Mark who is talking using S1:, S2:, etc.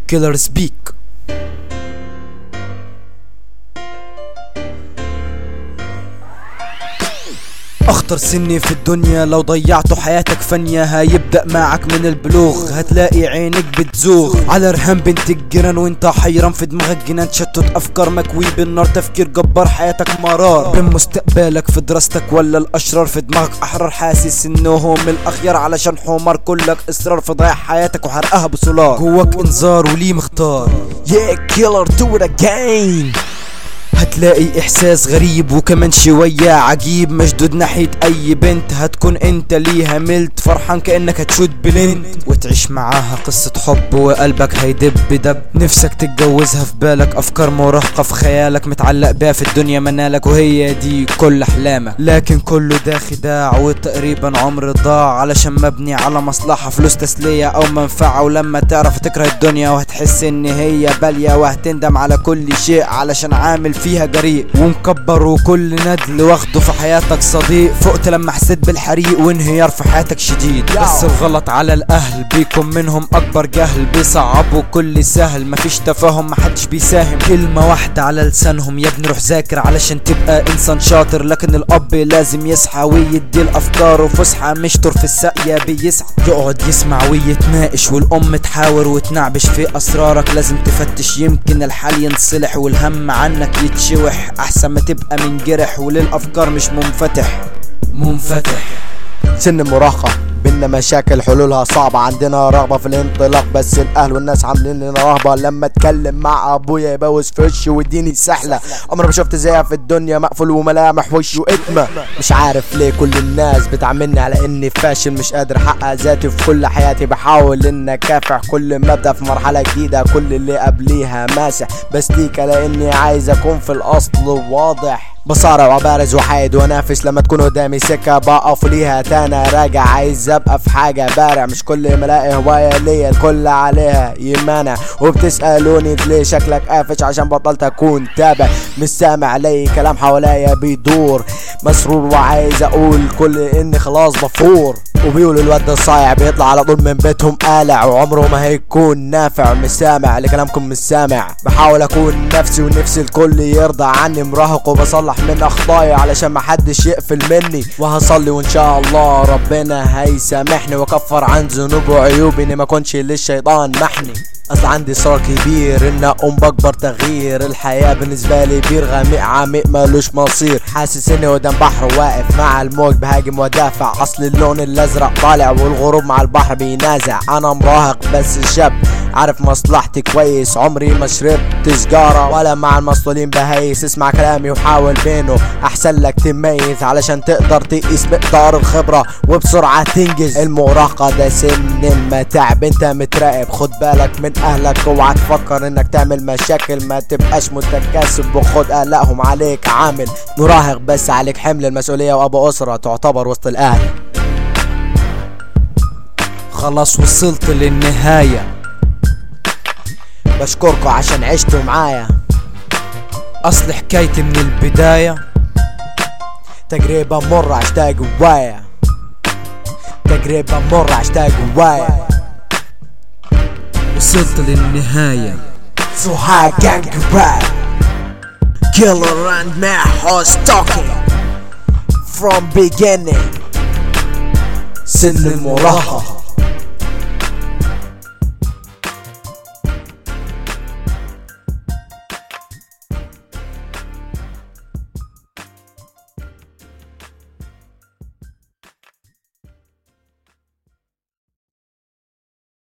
S1: كيلر سبيك اخطر سني في الدنيا لو ضيعتوا حياتك فانية هيبدأ معك من البلوغ هتلاقي عينك بتزوغ على رهان بنت الجيران وانت حيران في دماغك جنان تشتت افكار مكوي بالنار تفكير جبار حياتك مرار بين مستقبلك في دراستك ولا الاشرار في دماغك احرار حاسس انهم الاخيار علشان حمار كلك اصرار في ضياع حياتك وحرقها بسولار جواك انذار وليه مختار Yeah killer do it again هتلاقي احساس غريب وكمان شوية عجيب مشدود ناحية اي بنت هتكون انت ليها ملت فرحان كأنك هتشوت بلنت وتعيش معاها قصة حب وقلبك هيدب دب نفسك تتجوزها في بالك افكار مراهقة في خيالك متعلق بيها في الدنيا منالك وهي دي كل احلامك لكن كله ده خداع وتقريبا عمر ضاع علشان مبني على مصلحة فلوس تسلية او منفعة ولما تعرف تكره الدنيا وهتحس ان هي بالية وهتندم على كل شيء علشان عامل فيها جريء ومكبر وكل ندل واخده في حياتك صديق فقت لما حسيت بالحريق وانهيار في حياتك شديد بس الغلط على الاهل بيكون منهم اكبر جهل بيصعبوا كل سهل مفيش تفاهم محدش بيساهم كلمة واحدة على لسانهم يا ابني روح ذاكر علشان تبقى انسان شاطر لكن الاب لازم يصحى ويدي الافكار وفسحة مشطر في الساقية بيسعى يقعد يسمع ويتناقش والام تحاور وتنعبش في اسرارك لازم تفتش يمكن الحال ينصلح والهم عنك يتشوح احسن ما تبقى من جرح وللافكار مش منفتح منفتح
S2: سن المراهقة بينا مشاكل حلولها صعبة عندنا رغبة في الانطلاق بس الاهل والناس عاملين لنا رهبة لما اتكلم مع ابويا يبوس في وشي ويديني سحلة عمري ما شفت زيها في الدنيا مقفول وملامح وشي واتمة مش عارف ليه كل الناس بتعاملني على اني فاشل مش قادر احقق ذاتي في كل حياتي بحاول ان اكافح كل ما ابدا في مرحلة جديدة كل اللي قبليها ماسح بستيكة لاني عايز اكون في الاصل واضح بصارع وبارز وحايد وانافس لما تكون قدامي سكة بقف ليها تانا راجع عايز ابقى في حاجة بارع مش كل ما الاقي هواية ليا الكل عليها يمانع وبتسألوني ليه شكلك قافش عشان بطلت اكون تابع مش سامع لي كلام حواليا بيدور مسرور وعايز اقول كل اني خلاص بفور وبيقولوا الواد ده صايع بيطلع على طول من بيتهم قالع وعمره ما هيكون نافع مش سامع لكلامكم مش سامع بحاول اكون نفسي ونفسي الكل يرضى عني مراهق وبصلح من اخطائي علشان محدش يقفل مني وهصلي وان شاء الله ربنا هيسامحني واكفر عن ذنوبي وعيوبي اني ما كنتش للشيطان محني اصل عندي اصرار كبير ان اقوم باكبر تغيير الحياة بالنسبة لي بير غامق عميق مالوش مصير حاسس اني قدام بحر واقف مع الموج بهاجم ودافع اصل اللون الازرق طالع والغروب مع البحر بينازع انا مراهق بس شاب عارف مصلحتي كويس عمري ما شربت سجارة ولا مع المسطولين بهيس اسمع كلامي وحاول بينه احسن لك تميز علشان تقدر تقيس مقدار الخبرة وبسرعة تنجز المراهقة ده سن المتاعب انت متراقب خد بالك من اهلك اوعى تفكر انك تعمل مشاكل ما تبقاش متكاسب وخد قلقهم عليك عامل مراهق بس عليك حمل المسؤولية وابو اسرة تعتبر وسط الاهل
S1: خلاص وصلت للنهاية
S2: بشكركم عشان عشتوا معايا
S1: اصل حكايتي من البداية
S2: تجربة مرة عشتها جوايا تجربة مرة عشتها جوايا
S1: وصلت للنهاية
S2: So high gang rap Killer and my horse talking From beginning سن المراهقة